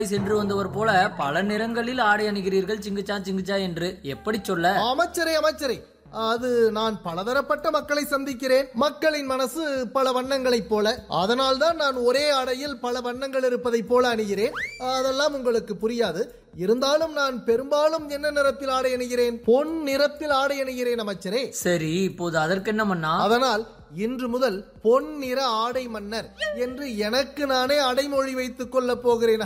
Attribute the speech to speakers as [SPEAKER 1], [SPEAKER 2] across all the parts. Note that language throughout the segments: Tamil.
[SPEAKER 1] சென்று வந்தவர் போல பல நிறங்களில் ஆடை அணிகிறீர்கள் சிங்குச்சா சிங்குச்சா என்று எப்படி சொல்ல
[SPEAKER 2] அமைச்சரே அமைச்சரே அது நான் பலதரப்பட்ட மக்களை சந்திக்கிறேன் மக்களின் மனசு பல வண்ணங்களைப் போல அதனால்தான் நான் ஒரே ஆடையில் பல வண்ணங்கள் இருப்பதைப் போல அணிகிறேன் அதெல்லாம் உங்களுக்கு புரியாது இருந்தாலும் நான் பெரும்பாலும் என்ன நிறத்தில் ஆடை அணிகிறேன் பொன் நிறத்தில் ஆடை அணிகிறேன் அமைச்சரே
[SPEAKER 1] சரி இப்போது அதற்கென்ன மன்னா
[SPEAKER 2] அதனால் இன்று முதல் பொன் நிற ஆடை மன்னர் என்று எனக்கு நானே அடைமொழி வைத்துக் கொள்ளப் போகிறேன்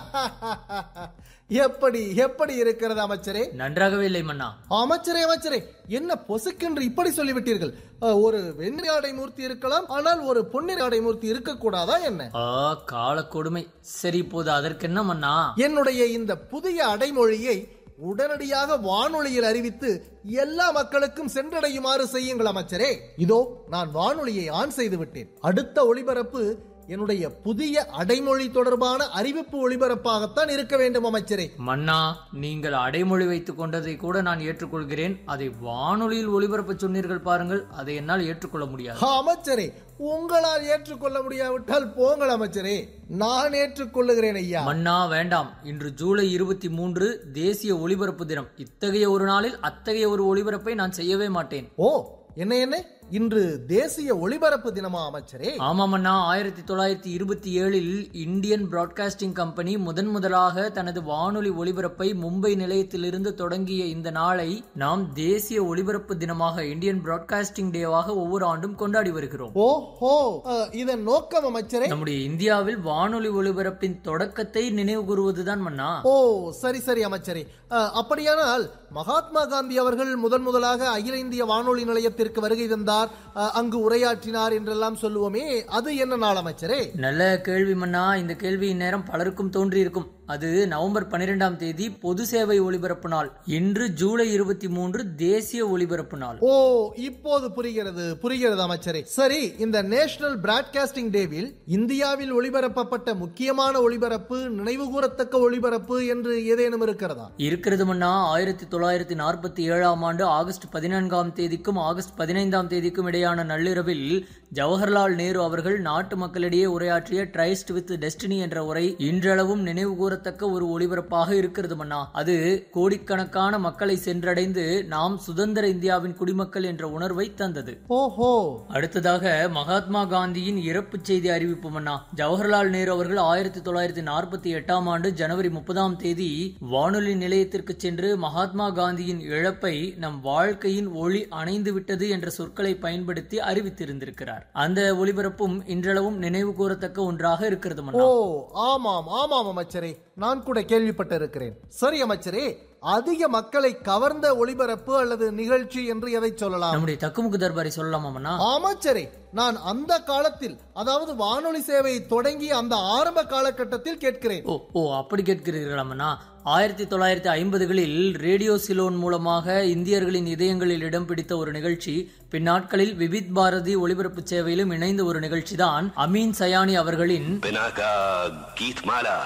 [SPEAKER 2] எப்படி எப்படி இருக்கிறது அமைச்சரே
[SPEAKER 1] நன்றாகவே இல்லை மன்னா
[SPEAKER 2] அமைச்சரே அமைச்சரே என்ன பொசுக்கென்று இப்படி சொல்லிவிட்டீர்கள் அஹ், ஒரு வெண்ணி ஆடை மூர்த்தி இருக்கலாம் ஆனால் ஒரு பொன்னிற ஆடை மூர்த்தி இருக்கக்கூடாதா என்ன
[SPEAKER 1] ஆ கால கொடுமை சரி இப்போது அதற்கென்ன மன்னா
[SPEAKER 2] என்னுடைய இந்த புதிய அடைமொழியை உடனடியாக வானொலியில் அறிவித்து எல்லா மக்களுக்கும் சென்றடையுமாறு செய்யுங்கள் அமைச்சரே இதோ நான் வானொலியை ஆன் செய்து விட்டேன் அடுத்த ஒளிபரப்பு என்னுடைய புதிய அடைமொழி தொடர்பான அறிவிப்பு ஒளிபரப்பாகத்தான் இருக்க வேண்டும் அமைச்சரே
[SPEAKER 1] மன்னா நீங்கள் அடைமொழி வைத்துக் கொண்டதை கூட நான் ஏற்றுக்கொள்கிறேன் அதை வானொலியில் ஒளிபரப்ப சொன்னீர்கள் பாருங்கள் அதை என்னால் ஏற்றுக்கொள்ள முடியாது
[SPEAKER 2] ஆ, அமைச்சரே உங்களால் ஏற்றுக்கொள்ள முடியாவிட்டால் போங்கள் அமைச்சரே நான் ஏற்றுக்கொள்ளுகிறேன் ஐயா
[SPEAKER 1] மன்னா வேண்டாம் இன்று ஜூலை இருபத்தி மூன்று தேசிய ஒளிபரப்பு தினம் இத்தகைய ஒரு நாளில் அத்தகைய ஒரு ஒளிபரப்பை நான் செய்யவே மாட்டேன்
[SPEAKER 2] ஓ என்ன என்ன இன்று தேசிய ஒளிபரப்பு தினமா அமைச்சரே
[SPEAKER 1] ஆமாம் அண்ணா ஆயிரத்தி தொள்ளாயிரத்தி இருபத்தி ஏழில் இந்தியன் பிராட்காஸ்டிங் கம்பெனி முதன் முதலாக தனது வானொலி ஒளிபரப்பை மும்பை நிலையத்திலிருந்து தொடங்கிய இந்த நாளை நாம் தேசிய ஒளிபரப்பு தினமாக இந்தியன் பிராட்காஸ்டிங் டேவாக ஒவ்வொரு ஆண்டும் கொண்டாடி வருகிறோம்
[SPEAKER 2] ஓஹோ அஹ், இதன் நோக்கம் அமைச்சரே
[SPEAKER 1] நம்முடைய இந்தியாவில் வானொலி ஒளிபரப்பின் தொடக்கத்தை நினைவு கூறுவதுதான் மன்னா
[SPEAKER 2] ஓ சரி சரி அமைச்சரே அஹ், அப்படியானால் மகாத்மா காந்தி அவர்கள் முதன் முதலாக அகில இந்திய வானொலி நிலையத்திற்கு வருகை தந்தார் அஹ், அங்கு உரையாற்றினார் என்றெல்லாம் சொல்லுவோமே அது என்ன நாள் அமைச்சரே
[SPEAKER 1] நல்ல கேள்வி மன்னா இந்த கேள்வி இந்நேரம் பலருக்கும் தோன்றியிருக்கும் அது நவம்பர் பன்னிரெண்டாம் தேதி பொது சேவை ஒளிபரப்பு நாள் இன்று ஜூலை இருபத்தி மூன்று தேசிய ஒளிபரப்பு நாள்
[SPEAKER 2] ஓ இப்போது புரிகிறது புரிகிறது அமைச்சரே சரி இந்த நேஷனல் பிராட்காஸ்டிங் டேவில் இந்தியாவில் ஒளிபரப்பப்பட்ட முக்கியமான ஒளிபரப்பு நினைவுகூரத்தக்க ஒளிபரப்பு என்று ஏதேனும் இருக்கிறதா
[SPEAKER 1] இருக்கிறது மன்னா ஆயிரத்தி தொள்ளாயிரத்தி நாற்பத்தி ஏழாம் ஆண்டு ஆகஸ்ட் பதினான்காம் தேதிக்கும் ஆகஸ்ட் பதினைந்தாம் தேதிக்கும் இடையான நள்ளிரவில் ஜவஹர்லால் நேரு அவர்கள் நாட்டு மக்களிடையே உரையாற்றிய ட்ரைஸ்ட் வித் டெஸ்டினி என்ற உரை இன்றளவும் நினைவு கூறத்தக்க ஒரு ஒளிபரப்பாக இருக்கிறது மன்னா அது கோடிக்கணக்கான மக்களை சென்றடைந்து நாம் சுதந்திர இந்தியாவின் குடிமக்கள் என்ற உணர்வை தந்தது
[SPEAKER 2] ஓஹோ
[SPEAKER 1] அடுத்ததாக மகாத்மா காந்தியின் இறப்பு செய்தி அறிவிப்பு மன்னா ஜவஹர்லால் நேரு அவர்கள் ஆயிரத்தி தொள்ளாயிரத்தி நாற்பத்தி எட்டாம் ஆண்டு ஜனவரி முப்பதாம் தேதி வானொலி நிலையத்திற்கு சென்று மகாத்மா காந்தியின் இழப்பை நம் வாழ்க்கையின் ஒளி அணைந்து விட்டது என்ற சொற்களை பயன்படுத்தி அறிவித்திருந்திருக்கிறார் அந்த ஒளிபரப்பும் இன்றளவும் நினைவு கூறத்தக்க ஒன்றாக இருக்கிறது
[SPEAKER 2] ஓ
[SPEAKER 1] மன்னா
[SPEAKER 2] ஆமாம் ஆமாம் அமைச்சரே நான் கூட கேள்விப்பட்டிருக்கிறேன் சரி அமைச்சரே அதிக மக்களை கவர்ந்த ஒளிபரப்பு அல்லது நிகழ்ச்சி என்று எதை சொல்லலாம்
[SPEAKER 1] நம்முடைய தக்குமுக்கு தர்பாரை சொல்லலாமா மன்னா
[SPEAKER 2] அமைச்சரே நான் அந்த காலத்தில் அதாவது வானொலி சேவை தொடங்கி அந்த ஆரம்ப காலகட்டத்தில் கேட்கிறேன்
[SPEAKER 1] ஓ ஓ அப்படி கேட்கிறீர்களாமண்ணா ஆயிரத்தி தொள்ளாயிரத்தி ஐம்பதுகளில் ரேடியோ சிலோன் மூலமாக இந்தியர்களின் இதயங்களில் இடம் பிடித்த ஒரு நிகழ்ச்சி பின்னாட்களில் விவித் பாரதி ஒளிபரப்பு சேவையிலும் இணைந்த ஒரு நிகழ்ச்சி தான் அமீன் சயானி அவர்களின்
[SPEAKER 3] बिना का गीत माला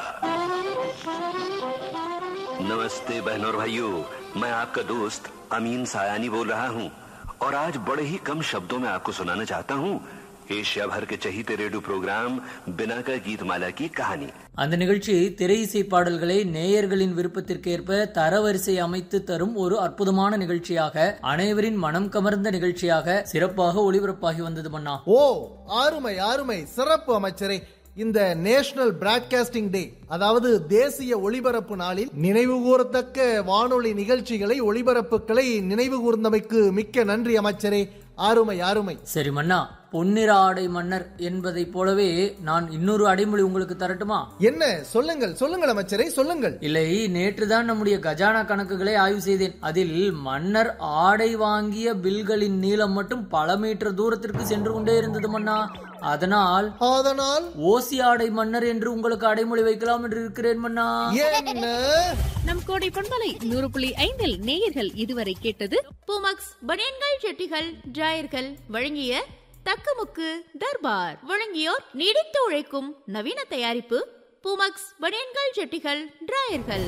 [SPEAKER 3] नमस्ते बहनों और भाइयों मैं आपका दोस्त अमीन सायानी बोल रहा हूँ और आज बड़े ही कम शब्दों में आपको सुनाना चाहता हूँ एशिया भर के चहीते रेडियो प्रोग्राम बिना का गीत माला की कहानी
[SPEAKER 1] அந்த நிகழ்ச்சி திரை இசை பாடல்களை நேயர்களின் விருப்பத்திற்கேற்ப தரவரிசை அமைத்து தரும் ஒரு அற்புதமான நிகழ்ச்சியாக அனைவரின் மனம் கமர்ந்த நிகழ்ச்சியாக சிறப்பாக ஒளிபரப்பாகி வந்தது மன்னா
[SPEAKER 2] ஓ ஆறுமை ஆறுமை சிறப்பு அமைச்சரே இந்த நேஷனல் பிராட்காஸ்டிங் டே அதாவது தேசிய ஒளிபரப்பு நாளில் நினைவு கூறத்தக்க வானொலி நிகழ்ச்சிகளை ஒளிபரப்புகளை நினைவு கூர்ந்தமைக்கு மிக்க நன்றி அமைச்சரே ஆறுமை ஆறுமை
[SPEAKER 1] சரி மன்னா பொன்னிற ஆடை மன்னர் என்பதைப் போலவே நான் இன்னொரு அடைமொழி உங்களுக்கு தரட்டுமா
[SPEAKER 2] என்ன சொல்லுங்கள் சொல்லுங்கள் அமைச்சரே சொல்லுங்கள்
[SPEAKER 1] இல்லை நேற்றுதான் நம்முடைய கஜானா கணக்குகளை ஆய்வு செய்தேன் அதில் மன்னர் ஆடை வாங்கிய பில்களின் நீளம் மட்டும் பல மீட்டர் தூரத்திற்கு சென்று கொண்டே இருந்தது மன்னா அதனால்
[SPEAKER 2] அதனால்
[SPEAKER 1] ஓசி ஆடை மன்னர் என்று உங்களுக்கு அடைமொழி வைக்கலாம் என்று இருக்கிறேன் மன்னா
[SPEAKER 2] என்ன
[SPEAKER 4] நம் கோடை பண்பலை நூறு புள்ளி ஐந்தில் நேயர்கள் இதுவரை கேட்டது
[SPEAKER 5] பூமக்ஸ் பனியன்கள் ஜெட்டிகள் டிராயர்கள் வழங்கிய தக்கமுக்கு தர்பார் வழங்கியோர் நீடித்து உழைக்கும் நவீன தயாரிப்பு பூமக்ஸ் பனியன்கள் ஜெட்டிகள் டிராயர்கள்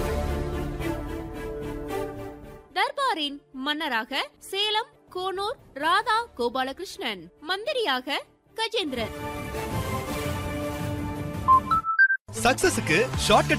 [SPEAKER 5] தர்பாரின் மன்னராக சேலம் கோனூர் ராதா கோபாலகிருஷ்ணன் மந்திரியாக கஜேந்திரன்
[SPEAKER 6] சக்சஸுக்கு ஷார்ட்கட்